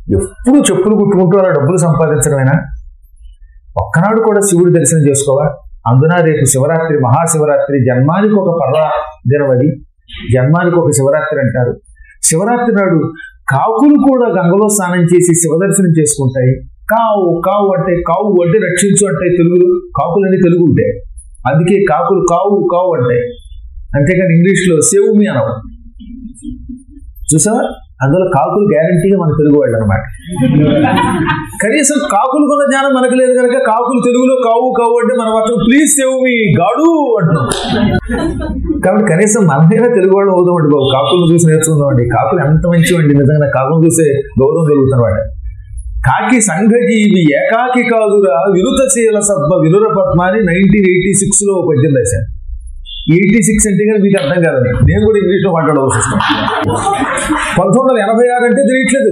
ఎప్పుడు చెప్పులు కుట్టుకుంటూ అలా డబ్బులు సంపాదించడమేనా ఒక్కనాడు కూడా శివుడి దర్శనం చేసుకోవా అందున రేపు శివరాత్రి మహాశివరాత్రి జన్మానికి ఒక పర్వ దినం అది జన్మానికి ఒక శివరాత్రి అంటారు శివరాత్రి నాడు కాకులు కూడా గంగలో స్నానం చేసి శివదర్శనం చేసుకుంటాయి కావు కావు అంటే కావు అంటే రక్షించు అంటే తెలుగులో కాకులని తెలుగు ఉంటాయి అందుకే కాకులు కావు కావు అంటాయి అంతేకాని ఇంగ్లీష్లో సేవ్ మీ అనవు చూసావా అందులో కాకులు గ్యారంటీగా మన తెలుగు వాళ్ళు అనమాట కనీసం కాకులు కొన్న జ్ఞానం మనకు లేదు కనుక కాకులు తెలుగులో కావు కావు అంటే మనం మాత్రం ప్లీజ్ సేవ్ మీ గాడు అంటున్నాం కాబట్టి కనీసం మనమైనా తెలుగు వాళ్ళు అవుతామండి బాబు కాకులను చూసి నేర్చుకుందామండి కాకులు ఎంత మంచివండి నిజంగా కాకులు చూసే గౌరవం కలుగుతున్నమాట కాకి సంఘజీవి ఏకాకి కాదురా వినుతశీల సద్మ వినుర పద్మ అని నైన్టీన్ ఎయిటీ సిక్స్ లో ఒక పద్యం రాశాను ఎయిటీ సిక్స్ అంటే కానీ మీకు అర్థం కాదని నేను కూడా ఇంగ్లీష్ లో మాట్లాడవలసి వస్తుంది పంతొమ్మిది వందల ఎనభై ఆరు అంటే తెలియట్లేదు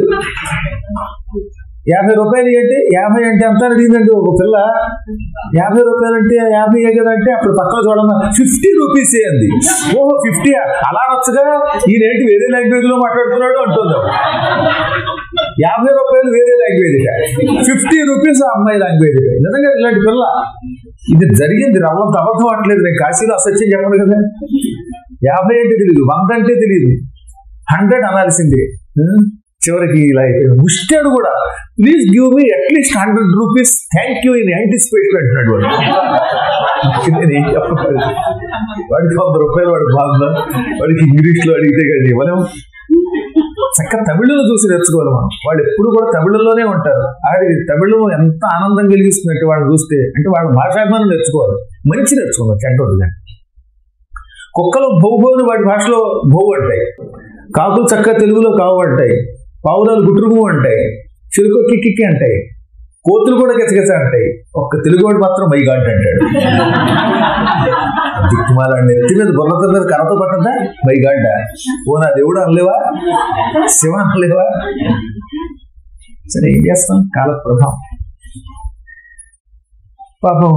యాభై రూపాయలు అంటే యాభై అంటే ఎంత అడిగిందండి ఒక పిల్ల యాభై రూపాయలు అంటే యాభై కదా అంటే అప్పుడు పక్కన చూడమ్మా ఫిఫ్టీ రూపీస్ అంది ఓహో ఫిఫ్టీ అలా నచ్చగా ఈ రేటు వేరే లాంగ్వేజ్ లో మాట్లాడుతున్నాడు అంటుందాం యాభై రూపాయలు వేరే లాంగ్వేజ్ ఫిఫ్టీ రూపీస్ ఆ అమ్మాయి లాంగ్వేజ్ నిజంగా ఇలాంటి పిల్ల ఇది జరిగింది రవ్వంత అబద్ధం అంటలేదు నేను కాశీలో అసత్యం చెప్పను కదా యాభై అంటే తెలియదు వంద అంటే తెలియదు హండ్రెడ్ అనాల్సిందే ఉం? చివరికి ఇలా అయిపోయింది ముష్టాడు కూడా please give me at least hundred rupees thank you in anticipation అంటున్నాడు వాడు నేను ఏం చెప్పలేదు వాడికి వంద రూపాయలు వాడు బాగుందా వాడికి ఇంగ్లీష్ లో అడిగితే కానీ ఇవ్వలేము చక్క తమిళలో చూసి నేర్చుకోవాలి మనం వాళ్ళు ఎప్పుడు కూడా తమిళంలోనే ఉంటారు ఆడి తమిళం ఎంత ఆనందం కలిగిస్తున్నట్టు వాళ్ళని చూస్తే అంటే వాళ్ళ భాషాభిమానం నేర్చుకోవాలి మంచి నేర్చుకోవాలి చెడ్డ వద్దు కానీ కుక్కలు బొవ్వు వాడి భాషలో బొవ్వు అంటాయి కాకులు చక్క తెలుగులో కావు అంటాయి పావురాలు గుట్రుగు అంటాయి చిరుకు కిక్కి అంటాయి కోతులు కూడా గెచ్చగెచ్చ అంటాయి ఒక్క తెలుగువాడు మాత్రం మై గాడ్ అంటాడు దిక్కుమాల నెత్తి మీద బుర్రత మీద కర్రతో పట్టదా మై గాడ్డ ఓ నా దేవుడు అనలేవా శివ అనలేవా సరే ఏం చేస్తాం కాల ప్రభావం పాపం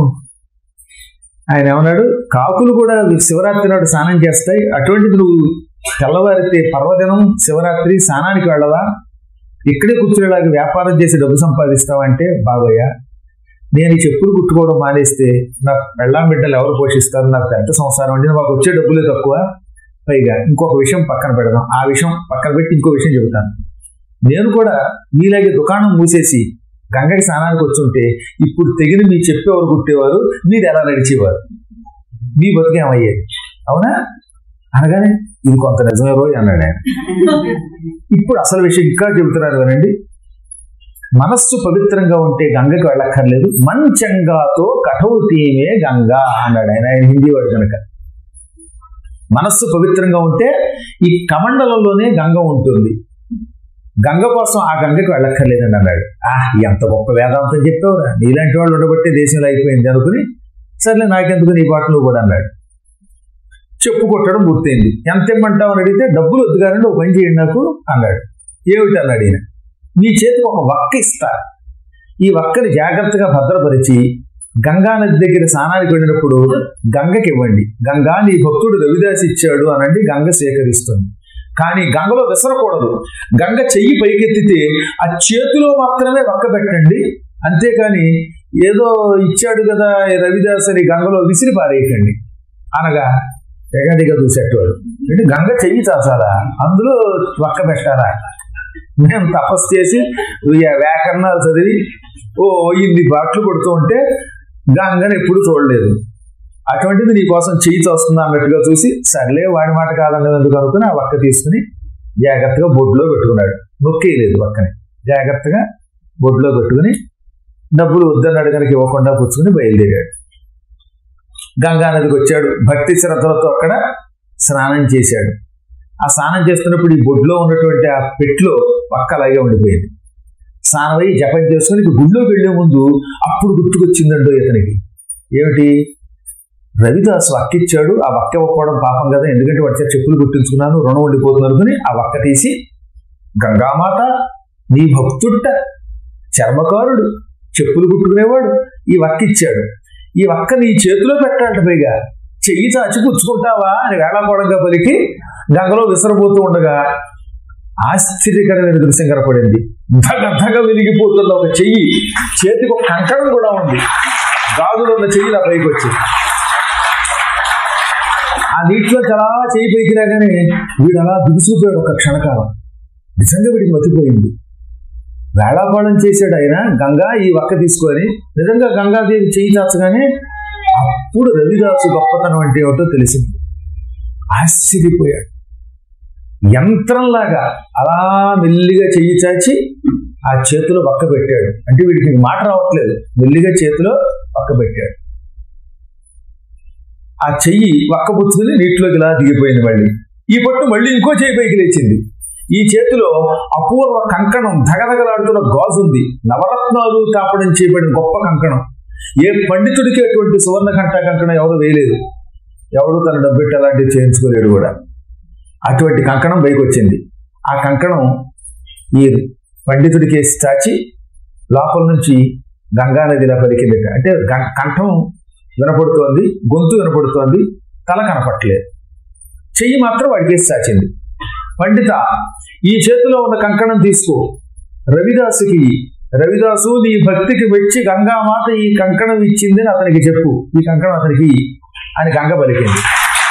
ఆయన ఏమన్నాడు కాకులు కూడా శివరాత్రి నాడు స్నానం చేస్తాయి అటువంటిది నువ్వు తెల్లవారితే పర్వదినం శివరాత్రి స్నానానికి వెళ్ళవా ఇక్కడే కూర్చునేలాగా వ్యాపారం చేసి డబ్బు సంపాదిస్తావంటే బాగోయ్యా నేను ఈ చెప్పులు కుట్టుకోవడం మానేస్తే నాకు పెళ్ళాం బిడ్డలు ఎవరు పోషిస్తారు నాకు పెద్ద సంసారం అంటే మాకు వచ్చే డబ్బులే తక్కువ పైగా ఇంకొక విషయం పక్కన పెడదాం ఆ విషయం పక్కన పెట్టి ఇంకో విషయం చెబుతాను నేను కూడా మీలాగే దుకాణం మూసేసి గంగకి స్నానానికి వచ్చుంటే ఇప్పుడు తెగిన మీ చెప్పేవారు కుట్టేవారు మీరు ఎలా నడిచేవారు మీ బతికేమయ్యేది అవునా అనగానే ఇది కొంత నిజమే రోజు అన్నాడు ఆయన ఇప్పుడు అసలు విషయం ఇంకా చెబుతున్నారు కదండి మనస్సు పవిత్రంగా ఉంటే గంగకి వెళ్ళక్కర్లేదు మంచంగాతో కఠౌతీమే గంగా అన్నాడు ఆయన ఆయన హిందీ వాడు కనుక మనస్సు పవిత్రంగా ఉంటే ఈ కమండలంలోనే గంగ ఉంటుంది గంగ కోసం ఆ గంగకి వెళ్ళక్కర్లేదండి అన్నాడు ఆ ఎంత గొప్ప వేదాంతం చెప్పావురా నీలాంటి వాళ్ళు ఉండబట్టే దేశంలో అయిపోయింది అనుకుని సర్లే నాకెందుకు నీ పాటలు కూడా అన్నాడు చెప్పు కొట్టడం పూర్తయింది ఎంత ఇమ్మంటావు అని అడిగితే డబ్బులు వద్దు కానీ ఒక పని చేయండి నాకు అన్నాడు ఏమిటి అన్నాడు ఈయన మీ చేతికి ఒక వక్క ఇస్తా ఈ వక్కని జాగ్రత్తగా భద్రపరిచి గంగా నది దగ్గర స్నానానికి వెళ్ళినప్పుడు గంగకి ఇవ్వండి గంగా నీ భక్తుడు రవిదాస్ ఇచ్చాడు అనండి గంగ సేకరిస్తుంది కానీ గంగలో విసరకూడదు గంగ చెయ్యి పైకెత్తితే ఆ చేతిలో మాత్రమే వక్క పెట్టండి అంతేకాని ఏదో ఇచ్చాడు కదా ఈ రవిదాస్ అని గంగలో విసిరి పారేయకండి అనగా ఎగడిగా చూసేటవాడు అంటే గంగ చెయ్యి చాసాలా అందులో వక్క పెట్టాలా మేము తపస్సు చేసి ఇక వ్యాకరణాలు చదివి ఓ ఇన్ని బాట్లు కొడుతూ ఉంటే గంగని ఎప్పుడు చూడలేదు అటువంటిది నీ కోసం చెయ్యి చూస్తుందా అన్నట్టుగా చూసి సర్లే వాడి మాట కాదన్నది ఎందుకు అనుకుని ఆ వక్క తీసుకుని జాగ్రత్తగా బొడ్లో పెట్టుకున్నాడు నొక్కేయలేదు వక్కని జాగ్రత్తగా బొడ్లో పెట్టుకుని డబ్బులు వద్దన్నాడు కనుక ఇవ్వకుండా పుచ్చుకుని బయలుదేరాడు గంగా నదికి వచ్చాడు భక్తి శ్రద్ధలతో అక్కడ స్నానం చేశాడు ఆ స్నానం చేస్తున్నప్పుడు ఈ బొడ్లో ఉన్నటువంటి ఆ పెట్లో పక్క అలాగే ఉండిపోయింది స్నానం అయ్యి జపం చేసుకుని ఇక గుళ్ళోకి వెళ్లే ముందు అప్పుడు గుర్తుకొచ్చిందండో ఇతనికి ఏమిటి రవిదాస్ వక్కిచ్చాడు ఆ వక్క ఇవ్వకపోవడం పాపం కదా ఎందుకంటే వాడి చేత చెప్పులు కుట్టించుకున్నాను రుణం ఉండిపోతుంది అనుకుని ఆ వక్క తీసి గంగామాత నీ భక్తుడ్ట చర్మకారుడు చెప్పులు కుట్టుకునేవాడు ఈ వక్క ఇచ్చాడు ఈ వక్క నీ చేతిలో పెట్టాలంట పైగా చెయ్యి చాచి పుచ్చుకుంటావా అని వేళాకోళంగా పలికి గంగలో విసరబోతూ ఉండగా ఆశ్చర్యకరమైన దృశ్యం కనపడింది ధగ ధగ వెలిగిపోతున్న ఒక చెయ్యి చేతికి ఒక కంకణం కూడా ఉంది గాజులు ఉన్న చెయ్యి నా పైకి వచ్చింది ఆ నీటిలో చాలా చెయ్యి పైకి రాగానే వీడు అలా దిగుసిపోయాడు ఒక క్షణకాలం నిజంగా వీడికి మతిపోయింది వేళాపాళం చేశాడు ఆయన గంగా ఈ వక్క తీసుకొని నిజంగా గంగాదేవి చేయి చాచగానే అప్పుడు రవిదాసు గొప్పతనం అంటే ఏమిటో తెలిసింది ఆశ్చర్యపోయాడు యంత్రంలాగా అలా మెల్లిగా చెయ్యి చాచి ఆ చేతిలో వక్క పెట్టాడు అంటే వీడికి మాట రావట్లేదు మెల్లిగా చేతిలో వక్క పెట్టాడు ఆ చెయ్యి వక్క పుచ్చుకుని నీటిలోకి ఇలా దిగిపోయింది మళ్ళీ ఈ పట్టు మళ్ళీ ఇంకో చెయ్యి పైకి లేచింది ఈ చేతిలో అపూర్వ కంకణం ధగధగలాడుతున్న గాజు ఉంది నవరత్నాలు కాపడం చేయబడిన గొప్ప కంకణం ఏ పండితుడికి అటువంటి సువర్ణ కంఠ కంకణం ఎవరు వేయలేదు ఎవడు తన డబ్బెట్టి అలాంటివి చేయించుకోలేడు కూడా అటువంటి కంకణం పైకి వచ్చింది ఆ కంకణం ఈ పండితుడికి వేసి చాచి లోపల నుంచి గంగానదిలా పలికింది అంటే గం- కంఠం వినపడుతోంది గొంతు వినపడుతోంది తల కనపట్లేదు చెయ్యి మాత్రం వాడికి వేసి చాచింది పండిత ఈ చేతిలో ఉన్న కంకణం తీసుకో రవిదాసుకి రవిదాసు నీ భక్తికి మెచ్చి గంగామాత ఈ కంకణం ఇచ్చిందని అతనికి చెప్పు ఈ కంకణం అతనికి ఇయ్యి అని గంగ పలికింది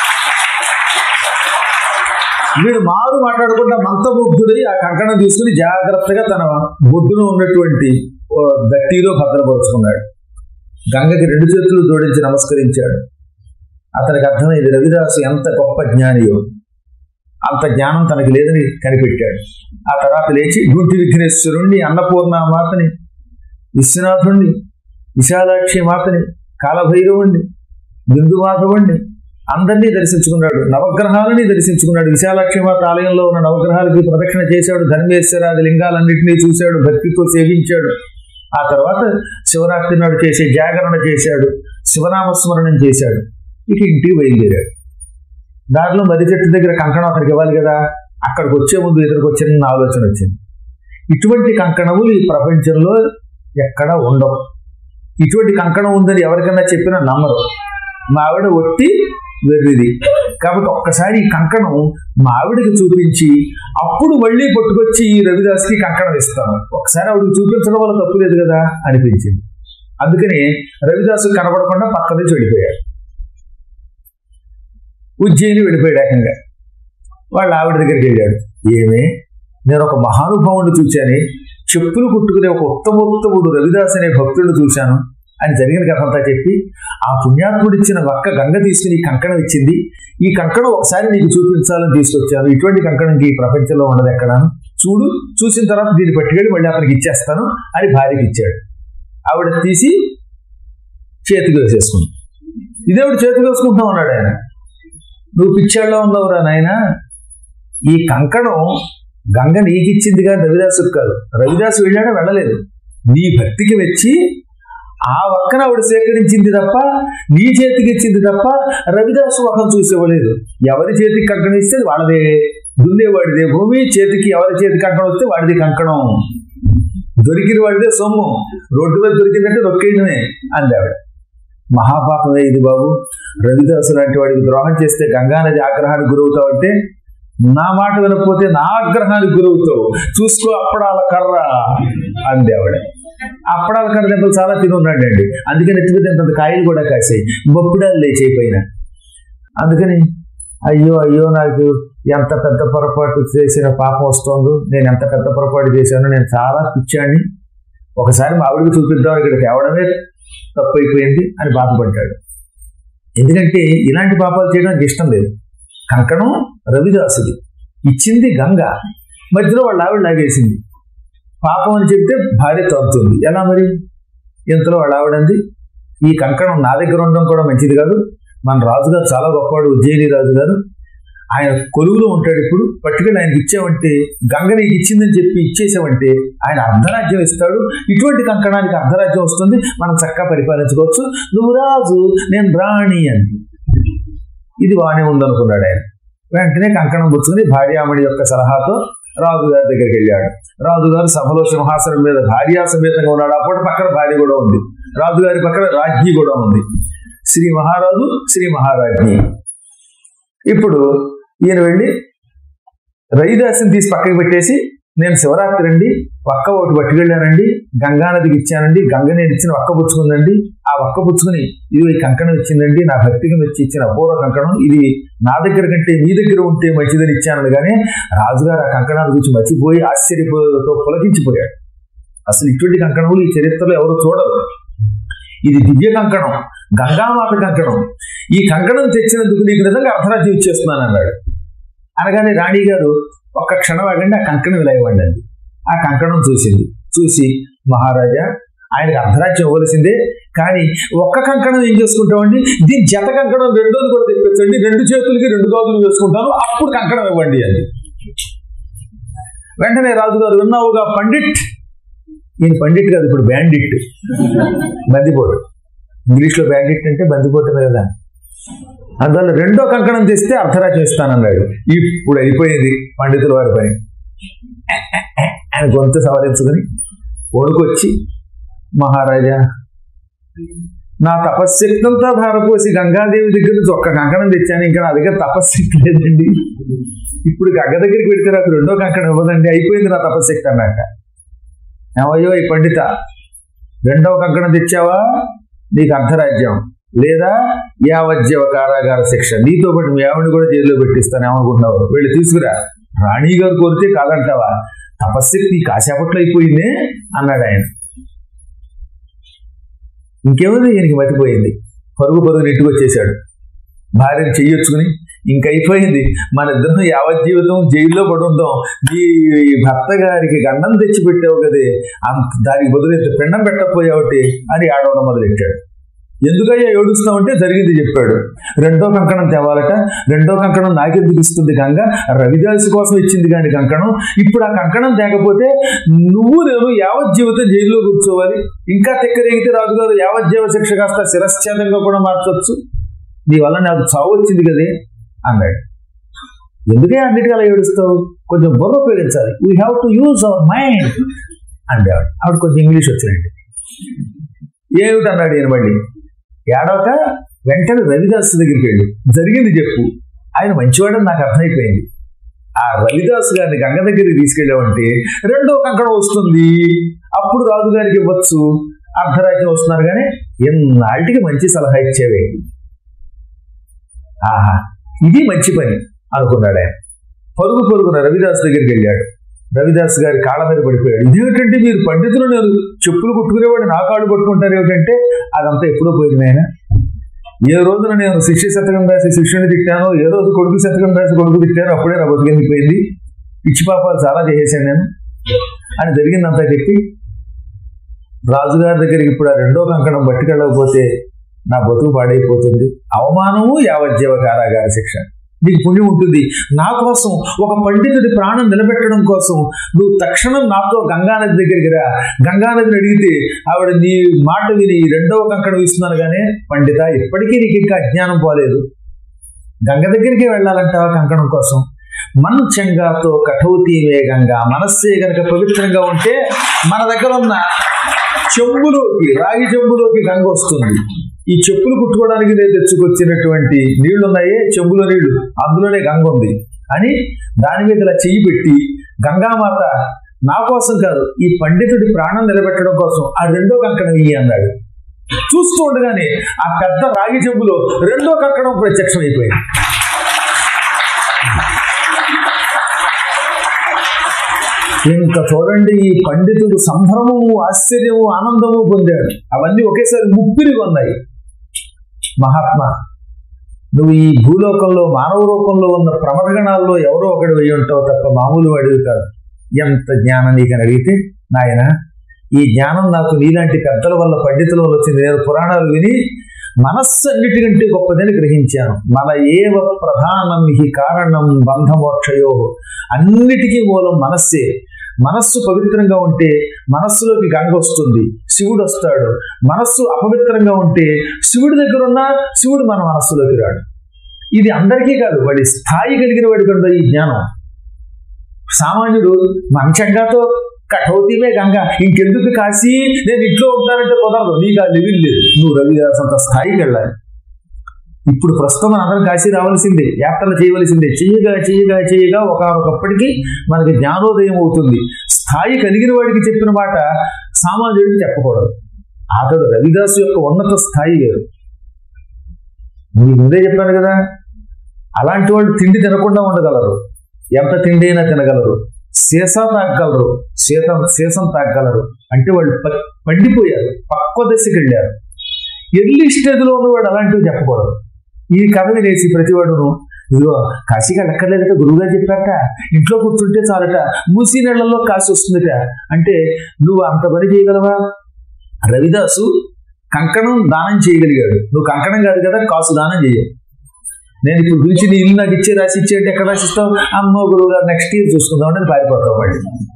వీడు మారు మాట్లాడకుండా మంత్రముగ్ధుడై ఆ కంకణం తీసుకుని జాగ్రత్తగా తన బొడ్డులో ఉన్నటువంటి ఓ దట్టిలో భద్రపరుచుకున్నాడు గంగకి రెండు చేతులు జోడించి నమస్కరించాడు అతనికి అర్థమైంది రవిదాసు ఎంత గొప్ప జ్ఞానియో అంత జ్ఞానం తనకి లేదని కనిపెట్టాడు ఆ తర్వాత లేచి గుంటి విఘ్నేశ్వరుణ్ణి అన్నపూర్ణ మాతని విశ్వనాథుణ్ణి విశాలాక్షి మాతని కాలభైరవుణ్ణి బిందుమాధవుణ్ణి అందరినీ దర్శించుకున్నాడు నవగ్రహాలని దర్శించుకున్నాడు విశాలాక్షి మాత ఆలయంలో ఉన్న నవగ్రహాలకి ప్రదక్షిణ చేశాడు ధర్మేశ్వరాది లింగాలన్నింటినీ చూశాడు భక్తితో సేవించాడు ఆ తర్వాత శివరాత్రి నాడు చేసే జాగరణ చేశాడు శివనామస్మరణం చేశాడు ఇక ఇంటికి బయలుదేరాడు దారిలో మర్రి చెట్టు దగ్గర కంకణం అతనికి ఇవ్వాలి కదా అక్కడికి వచ్చే ముందు ఇతనికి వచ్చిన ఆలోచన వచ్చింది ఇటువంటి కంకణములు ఈ ప్రపంచంలో ఎక్కడ ఉండవు ఇటువంటి కంకణం ఉందని ఎవరికైనా చెప్పినా నమ్మరు మా ఆవిడ ఒట్టి వెర్రిది కాబట్టి ఒక్కసారి ఈ కంకణం మా ఆవిడకి చూపించి అప్పుడు మళ్ళీ పట్టుకొచ్చి ఈ రవిదాస్కి కంకణం ఇస్తాను ఒకసారి ఆవిడకి చూపించడం వల్ల తప్పు లేదు కదా అనిపించింది అందుకని రవిదాసు కనబడకుండా పక్క నుంచి వెళ్ళిపోయాడు ఉజ్జయిని వెళ్ళిపోయాడు ఏకంగా వాళ్ళ ఆవిడ దగ్గరికి వెళ్ళాడు ఏమే నేను ఒక మహానుభావుని చూశాను చెప్పులు కుట్టుకునే ఒక ఉత్తమోత్తముడు రవిదాస్ అనే భక్తుడిని చూశాను అని జరిగిన కథ అంతా చెప్పి ఆ పుణ్యాత్ముడు ఇచ్చిన వక్క గంగ తీసుకుని ఈ కంకణం ఇచ్చింది ఈ కంకణం ఒకసారి నీకు చూపించాలని తీసుకొచ్చాను ఇటువంటి కంకణంకి ఈ ప్రపంచంలో ఉండదు ఎక్కడాను చూడు చూసిన తర్వాత దీన్ని పట్టుకెళ్ళి మళ్ళీ అతనికి ఇచ్చేస్తాను అని భార్యకి ఇచ్చాడు ఆవిడ తీసి చేతికి వేసేసుకుంది ఇదేవిడ చేతికి వేసుకుంటున్నావు అన్నాడు ఆయన నువ్వు పిచ్చాళ్ళలో ఉన్నావురా నాయన ఈ కంకణం గంగ నీకిచ్చిందిగా రవిదాసుకు కాదు రవిదాసు వెళ్ళాడా వెళ్ళలేదు నీ భక్తికి వచ్చి ఆ ఒక్కన ఆవిడ సేకరించింది తప్ప నీ చేతికి ఇచ్చింది తప్ప రవిదాసు ముఖం చూసేవ్వలేదు ఎవరి చేతికి కంకణం ఇస్తే అది వాళ్ళదే దున్నేవాడిదే భూమి చేతికి ఎవరి చేతికి కంకణం వస్తే వాడిది కంకణం దొరికిన వాడిదే సొమ్ము రోడ్డు మీద దొరికిందంటే నొక్కేయడమే అంది ఆవిడ మహాపాపమే ఇది బాబు రవిదాసు లాంటి వాడికి ద్రోహం చేస్తే గంగానది ఆగ్రహానికి గురవుతావంటే నా మాట వినకపోతే నా ఆగ్రహానికి గురవుతావు చూసుకో అప్పడాల కర్ర అంది ఆవిడ అప్పడాల కర్ర దెబ్బలు చాలా తిని ఉన్నాడండి అందుకని ఎత్తుకు తింటుంది కాయలు కూడా కాసాయి బొప్పుడాలు లేచాయి పైన అందుకని అయ్యో అయ్యో నాకు ఎంత పెద్ద పొరపాటు చేసిన పాపం వస్తుందో నేను ఎంత పెద్ద పొరపాటు చేశానో నేను చాలా పిచ్చాడిని ఒకసారి మా ఆవిడకి చూపిద్దాం ఇక్కడికి తేవడమే తప్పు అయిపోయింది అని బాధపడ్డాడు ఎందుకంటే ఇలాంటి పాపాలు చేయడానికి ఇష్టం లేదు కంకణం రవిదాసుది ఇచ్చింది గంగ మధ్యలో వాళ్ళ ఆవిడ లాగేసింది పాపం అని చెప్తే భార్య తగ్గుతుంది ఎలా మరి ఇంతలో వాళ్ళ ఆవిడంది ఈ కంకణం నా దగ్గర ఉండడం కూడా మంచిది కాదు మన రాజుగారు చాలా గొప్పవాడు ఉజ్జయిని రాజు గారు ఆయన కొలువులో ఉంటాడు ఇప్పుడు పట్టుకెళ్ళి ఆయనకి ఇచ్చామంటే గంగ నీకు ఇచ్చిందని చెప్పి ఇచ్చేసామంటే ఆయన అర్ధరాజ్యం ఇస్తాడు ఇటువంటి కంకణానికి అర్ధరాజ్యం వస్తుంది మనం చక్కగా పరిపాలించుకోవచ్చు నువ్వు రాజు నేను రాణి అని ఇది బాగానే ఉందనుకున్నాడు ఆయన వెంటనే కంకణం పుచ్చుకుని భార్యామణి యొక్క సలహాతో రాజుగారి దగ్గరికి వెళ్ళాడు రాజుగారు సభలో సింహాసనం మీద భార్యా సమేతంగా ఉన్నాడు అప్పుడు పక్కన భార్య కూడా ఉంది రాజుగారి పక్కన రాజ్ఞి కూడా ఉంది శ్రీ మహారాజు శ్రీ మహారాజ్ఞి ఇప్పుడు ఈయన వెళ్ళి రవిదాసిని తీసి పక్కకి పెట్టేసి నేను శివరాత్రి అండి ఒక్క ఒకటి పట్టుకెళ్ళానండి గంగా నదికి ఇచ్చానండి గంగ నేను ఇచ్చిన ఒక్క పుచ్చుకుందండి ఆ ఒక్క పుచ్చుకుని ఇది ఈ కంకణం ఇచ్చిందండి నా భక్తికి మెచ్చి ఇచ్చిన అపూర్వ కంకణం ఇది నా దగ్గర కంటే మీ దగ్గర ఉంటే మంచిదని ఇచ్చాను కానీ రాజుగారు ఆ కంకణాల గురించి మర్చిపోయి ఆశ్చర్యపోతో పులకించిపోయాడు అసలు ఇటువంటి కంకణములు ఈ చరిత్రలో ఎవరు చూడరు ఇది దివ్య కంకణం గంగామాత కంకణం ఈ కంకణం తెచ్చినందుకు నీకు నిజంగా అర్ధరాజ్యం ఇచ్చేస్తున్నాను అన్నాడు అనగానే రాణి గారు ఒక్క క్షణం ఆగండి ఆ కంకణం ఇలా ఇవ్వండి అంది ఆ కంకణం చూసింది చూసి మహారాజా ఆయనకు అర్ధరాజ్యం ఇవ్వవలసిందే కానీ ఒక్క కంకణం ఏం చేసుకుంటామండి దీని జత కంకణం రెండోది కూడా తెప్పించండి రెండు చేతులకి రెండు గాజులు వేసుకుంటాను అప్పుడు కంకణం ఇవ్వండి అంది వెంటనే రాజుగారు విన్నావుగా పండిట్ ఈయన పండిట్ కాదు ఇప్పుడు బ్యాండిట్ బందిపోటు ఇంగ్లీష్లో బ్యాండిట్ అంటే బందిపోటు కదా అందువల్ల రెండో కంకణం తెస్తే అర్ధరాజ్యం ఇస్తానన్నాడు ఇప్పుడు అయిపోయింది పండితుల వారి పని ఆయన గొంతు సవరించుకుని ఒడుకొచ్చి మహారాజా నా తపశ్శక్తంతా ధారపోసి గంగాదేవి దగ్గర నుంచి ఒక్క కంకణం తెచ్చాను ఇంకా నా దగ్గర తపశ్శక్తి లేదండి ఇప్పుడు గంగ దగ్గరికి పెడితే నాకు రెండో కంకణం ఇవ్వదండి అయిపోయింది నా తపశ్శక్తి అన్నాక ఏమయ్యో ఈ పండిత రెండవ కంకణం తెచ్చావా నీకు అర్ధరాజ్యం లేదా యావజ్జీవ కారాగార శిక్ష నీతో పాటు మీ ఆవిడని కూడా జైల్లో పెట్టిస్తాను ఏమనుకుంటున్నావు వెళ్ళి తీసుకురా రాణి గారు కోరితే కాదంటావా తపశ్శక్తి కాసేపట్లో అయిపోయిందే అన్నాడు ఆయన ఇంకేముంది ఈయనకి మతిపోయింది పరుగు పరుగు ఇంటికి వచ్చేసాడు భార్యను చెయ్యొచ్చుకుని ఇంకైపోయింది మన ఇద్దరం యావత్ జీవితం జైల్లో పడి ఉందాం ఈ భర్త గారికి గండం తెచ్చి పెట్టావు కదే అంత దానికి బదులు ఇంత పిండం పెట్టకపోయావుటి అని ఆడవడం మొదలెట్టాడు ఎందుకయ్యా ఏడుస్తామంటే జరిగింది చెప్పాడు రెండో కంకణం తేవాలట రెండో కంకణం నాకెందుకు ఇస్తుంది గంగ రవిదాస్ కోసం ఇచ్చింది కానీ కంకణం ఇప్పుడు ఆ కంకణం తేకపోతే నువ్వు నేను యావత్ జీవితం జైల్లో కూర్చోవాలి ఇంకా తెక్కరేగితే రాజుగారు యావజ్జీవ శిక్ష కాస్త శిరశ్చేదంగా కూడా మార్చొచ్చు నీ వల్ల నాకు చావు వచ్చింది కదే అన్నాడు ఎందుకే అన్నిటికీ అలా ఏడుస్తావు కొంచెం బుర్ర ఉపయోగించాలి we have to use our mind అంటాడు ఆవిడ కొంచెం ఇంగ్లీష్ వచ్చినండి ఏమిటి అన్నాడు ఈయన మళ్ళీ ఏడవక వెంటనే రవిదాస్ దగ్గరికి వెళ్ళు జరిగింది చెప్పు ఆయన మంచివాడని నాకు అర్థమైపోయింది ఆ రవిదాస్ గారిని గంగ దగ్గరికి తీసుకెళ్ళామంటే రెండో కంకణం వస్తుంది అప్పుడు రాజుగారికి ఇవ్వచ్చు అర్ధరాజ్యం వస్తున్నారు కానీ ఎన్నాళ్ళకి మంచి సలహా ఇచ్చేవే ఆహా ఇది మంచి పని అనుకున్నాడు ఆయన పరుగు పరుగున రవిదాస్ దగ్గరికి వెళ్ళాడు రవిదాస్ గారి కాళ్ళ మీద పడిపోయాడు ఇదేమిటంటే మీరు పండితులు నేను చెప్పులు కుట్టుకునేవాడు నా కాళ్ళు పట్టుకుంటారు ఏమిటంటే అదంతా ఎప్పుడో పోయింది ఆయన ఏ రోజున నేను శిష్య శతకం రాసి శిష్యుని తిట్టానో ఏ రోజు కొడుకు శతకం రాసి కొడుకు తిట్టానో అప్పుడే నా బతికెందుకు పోయింది పిచ్చి పాపాలు చాలా చేసేసాను నేను అని జరిగిందంతా చెప్పి రాజుగారి దగ్గరికి ఇప్పుడు ఆ రెండో కంకణం పట్టుకెళ్ళకపోతే నా బతుకు పాడైపోతుంది అవమానము యావజ్జీవ కారాగార శిక్ష నీకు పుణ్యం ఉంటుంది నా కోసం ఒక పండితుడి ప్రాణం నిలబెట్టడం కోసం నువ్వు తక్షణం నాతో గంగానది దగ్గరికి రా గంగానదిని అడిగితే ఆవిడ నీ మాట విని రెండవ కంకణం ఇస్తున్నాను కానీ పండిత ఇప్పటికీ నీకు ఇంకా అజ్ఞానం పోలేదు గంగ దగ్గరికి వెళ్ళాలంటావా కంకణం కోసం మంచంగాతో కఠౌతి వేగంగా మనస్సే గనక పవిత్రంగా ఉంటే మన దగ్గర ఉన్న చెంబులోకి రాగి చెంబులోకి గంగ వస్తుంది ఈ చెప్పులు కుట్టుకోవడానికి నేను తెచ్చుకొచ్చినటువంటి నీళ్లు ఉన్నాయే చెంబులో నీళ్లు అందులోనే గంగ ఉంది అని దాని మీద ఇలా చెయ్యి పెట్టి గంగామాత నా కోసం కాదు ఈ పండితుడి ప్రాణం నిలబెట్టడం కోసం ఆ రెండో కంకణం ఇయ్యి అన్నాడు చూస్తూ ఉండగానే ఆ పెద్ద రాగి చెంబులో రెండో కంకణం ప్రత్యక్షం అయిపోయింది ఇంకా చూడండి ఈ పండితుడు సంభ్రమము ఆశ్చర్యము ఆనందము పొందాడు అవన్నీ ఒకేసారి ముప్పిరి ఉన్నాయి మహాత్మా నువ్వు ఈ భూలోకంలో మానవ రూపంలో ఉన్న ప్రమదగణాల్లో ఎవరో ఒకడు వెయ్యి ఉంటావు తప్ప మామూలు వాడివి కాదు ఎంత జ్ఞానం నీకని అడిగితే నాయన ఈ జ్ఞానం నాకు నీలాంటి పెద్దల వల్ల పండితుల వల్ల వచ్చింది నేను పురాణాలు విని మనస్సు అన్నిటికంటే గొప్పదని గ్రహించాను మన ఏవ ప్రధానం హి కారణం బంధమోక్షయో అన్నిటికీ మూలం మనస్సే మనస్సు పవిత్రంగా ఉంటే మనస్సులోకి గంగ వస్తుంది శివుడు వస్తాడు మనస్సు అపవిత్రంగా ఉంటే శివుడి దగ్గర ఉన్న శివుడు మన మనస్సులోకి రాడు ఇది అందరికీ కాదు వాడి స్థాయి కలిగిన వాడికి ఉండదు ఈ జ్ఞానం సామాన్యుడు మంచంగాతో కఠౌతివే గంగ ఇంకెందుకు కాసి నేను ఇంట్లో ఉంటానంటే కుదరదు నీకు ఆ లెవెల్ లేదు నువ్వు రవిదాస్ అంత స్థాయికి వెళ్ళాలి ఇప్పుడు ప్రస్తుతం మనం అందరం కాశీ రావాల్సిందే యాత్రలు చేయవలసిందే చేయగా చేయగా చేయగా ఒకనొకప్పటికి మనకి జ్ఞానోదయం అవుతుంది స్థాయి కలిగిన వాడికి చెప్పిన మాట సామాన్యుడికి చెప్పకూడదు అతడు రవిదాసు యొక్క ఉన్నత స్థాయి వేరు మీకు ముందే చెప్పాను కదా అలాంటి వాళ్ళు తిండి తినకుండా ఉండగలరు ఎంత తిండి అయినా తినగలరు సీసా తాగగలరు సీతం సీసం తాగగలరు అంటే వాళ్ళు ప- పండిపోయారు పక్వ దశకి వెళ్ళారు ఎర్లీ స్టేజ్లో ఉన్నవాడు అలాంటివి చెప్పకూడదు ఈ కథ వినేసి ప్రతివాడును ఇదిగో కాశీకి వెళ్ళక్కర్లేదట గురువుగారు చెప్పారట ఇంట్లో కూర్చుంటే చాలట మూసీ నెలల్లో కాశీ వస్తుందట అంటే నువ్వు అంత పని చేయగలవా రవిదాసు కంకణం దానం చేయగలిగాడు నువ్వు కంకణం కాదు కదా కాసు దానం చేయవు నేను ఇప్పుడు పిలిచి నీ ఇల్లు నాకు ఇచ్చే రాసి ఇచ్చే అంటే ఎక్కడ రాసిస్తావు అమ్మో గురువు గారు నెక్స్ట్ ఇయర్ చూసుకుందాం అని పారిపోతావు మళ్ళీ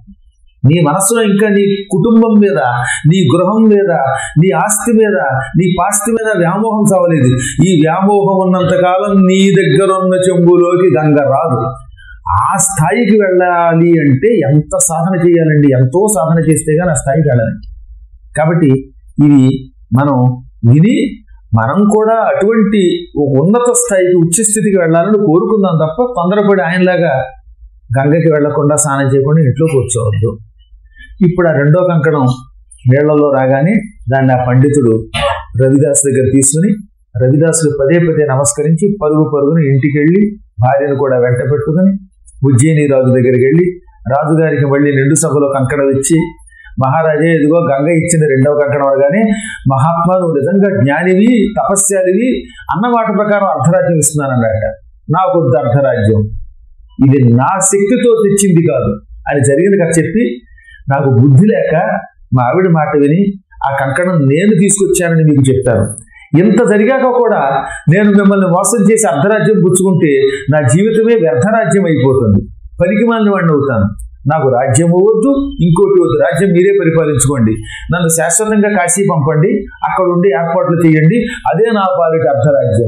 నీ మనసులో ఇంకా నీ కుటుంబం మీద నీ గృహం మీద నీ ఆస్తి మీద నీ పాస్తి మీద వ్యామోహం చావలేదు ఈ వ్యామోహం ఉన్నంతకాలం నీ దగ్గర ఉన్న చెంబులోకి గంగ రాదు ఆ స్థాయికి వెళ్ళాలి అంటే ఎంత సాధన చేయాలండి ఎంతో సాధన చేస్తే కానీ ఆ స్థాయికి వెళ్ళాలి కాబట్టి ఇది మనం విని మనం కూడా అటువంటి ఒక ఉన్నత స్థాయికి ఉచ్చ స్థితికి వెళ్ళాలని కోరుకుందాం తప్ప తొందరపడి ఆయనలాగా గంగకి వెళ్లకుండా స్నానం చేయకుండా ఇంట్లో కూర్చోవద్దు ఇప్పుడు ఆ రెండో కంకణం నీళ్లలో రాగానే దాన్ని ఆ పండితుడు రవిదాస్ దగ్గర తీసుకుని రవిదాసులు పదే పదే నమస్కరించి పరుగు పరుగున ఇంటికి వెళ్ళి భార్యను కూడా వెంట పెట్టుకుని ఉజ్జయిని రాజు దగ్గరికి వెళ్ళి రాజుగారికి మళ్ళీ నిండు సభలో కంకణం ఇచ్చి మహారాజే ఇదిగో గంగ ఇచ్చిన రెండవ కంకణం అనగానే మహాత్మా నువ్వు నిజంగా జ్ఞానివి తపస్యాలివి అన్న మాట ప్రకారం అర్ధరాజ్యం ఇస్తున్నానన్నాడట నాకు వద్దు అర్ధరాజ్యం ఇది నా శక్తితో తెచ్చింది కాదు అని జరిగిన కథ చెప్పి నాకు బుద్ధి లేక మా ఆవిడ మాట విని ఆ కంకణం నేను తీసుకొచ్చానని మీకు చెప్తాను ఇంత జరిగాక కూడా నేను మిమ్మల్ని మోసం చేసి అర్ధరాజ్యం పుచ్చుకుంటే నా జీవితమే వ్యర్థరాజ్యం అయిపోతుంది పనికి మాలిన వాడిని అవుతాను నాకు రాజ్యం వద్దు ఇంకోటి వద్దు రాజ్యం మీరే పరిపాలించుకోండి నన్ను శాశ్వతంగా కాశీ పంపండి అక్కడ ఉండి ఏర్పాట్లు చేయండి అదే నా పాలిటి అర్ధరాజ్యం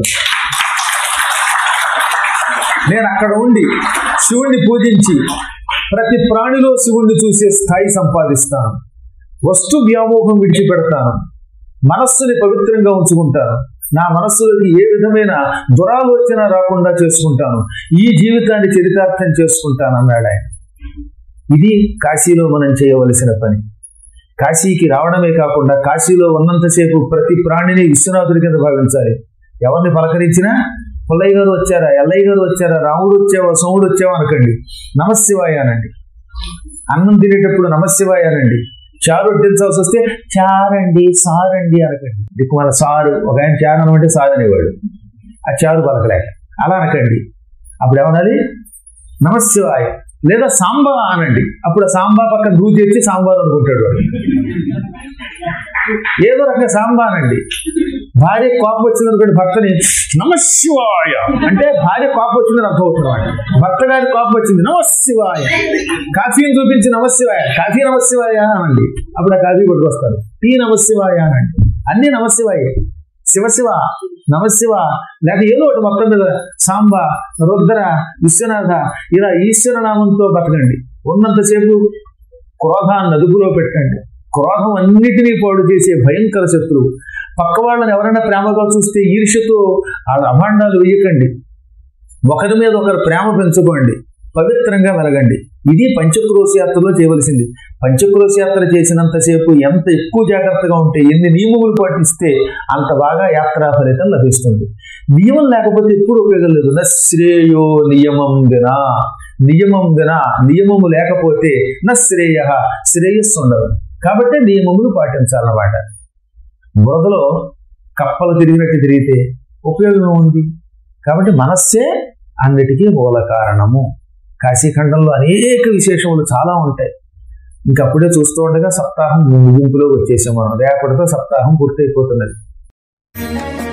నేను అక్కడ ఉండి శివుణ్ణి పూజించి ప్రతి ప్రాణిలో శివుణ్ణి చూసే స్థాయి సంపాదిస్తాను వస్తు వ్యామోహం విడిచిపెడతాను మనస్సుని పవిత్రంగా ఉంచుకుంటాను నా మనస్సులోకి ఏ విధమైన దురాలోచన రాకుండా చేసుకుంటాను ఈ జీవితాన్ని చరితార్థం చేసుకుంటాను అన్నాడు ఆయన ఇది కాశీలో మనం చేయవలసిన పని కాశీకి రావడమే కాకుండా కాశీలో ఉన్నంతసేపు ప్రతి ప్రాణిని విశ్వనాథుడి కింద భావించాలి ఎవరిని పలకరించినా పుల్లయ్య గారు వచ్చారా ఎల్లయ్య గారు వచ్చారా రాముడు వచ్చావా సోముడు వచ్చావా అనకండి నమశివాయ అనండి అన్నం తినేటప్పుడు నమశివాయ అనండి చారు వడ్డించాల్సి వస్తే చారండి సారండి అనకండి దిక్కు మన సారు ఒక ఆయన చారు అనమంటే సారు అనేవాడు ఆ చారు పలకలేక అలా అనకండి అప్పుడు ఏమనాలి నమశివాయ లేదా సాంబా అనండి అప్పుడు ఆ సాంబా పక్కన నువ్వు తెచ్చి సాంబార్ అనుకుంటాడు వాడు ఏదో రకంగా సాంబా అనండి భార్య కోపం వచ్చింది అనుకోండి భర్తని నమశివాయ అంటే భార్య కోపం వచ్చిందని అర్థం అవుతున్నాడు భర్త గారి కోపం వచ్చింది నమశివాయ కాఫీని చూపించి నమశివాయ కాఫీ నమశివాయ అనండి అప్పుడు ఆ కాఫీ కొట్టుకొస్తారు టీ నమశివాయ అనండి అన్ని నమశివాయ శివశివ నమశివ లేక ఏదో ఒకటి మొత్తం మీద సాంబ రుద్ర విశ్వనాథ ఇలా ఈశ్వర నామంతో బతకండి ఉన్నంతసేపు క్రోధాన్ని అదుపులో పెట్టండి క్రోధం అన్నిటినీ పాడు చేసే భయంకర శత్రువు పక్క వాళ్ళని ఎవరైనా ప్రేమగా చూస్తే ఈర్ష్యతో ఆ అభాండాలు వేయకండి ఒకరి మీద ఒకరు ప్రేమ పెంచుకోండి పవిత్రంగా వెలగండి ఇది పంచక్రోశ యాత్రలో చేయవలసింది పంచక్రోశ యాత్ర చేసినంతసేపు ఎంత ఎక్కువ జాగ్రత్తగా ఉంటే ఎన్ని నియమములు పాటిస్తే అంత బాగా యాత్రా ఫలితం లభిస్తుంది నియమం లేకపోతే ఎప్పుడు ఉపయోగం లేదు నా శ్రేయో నియమం వినా నియమం వినా నియమము లేకపోతే నా శ్రేయ శ్రేయస్సు ఉండదు కాబట్టి నియమములు పాటించాలన్నమాట బురదలో కప్పలు తిరిగినట్టు తిరిగితే ఉపయోగం ఉంది కాబట్టి మనస్సే అన్నిటికీ మూల కారణము కాశీఖండంలో అనేక విశేషములు చాలా ఉంటాయి ఇంకా అప్పుడే చూస్తూ ఉండగా సప్తాహం ముగింపులోకి వచ్చేసాం మనం రేపటితో సప్తాహం పూర్తయిపోతున్నది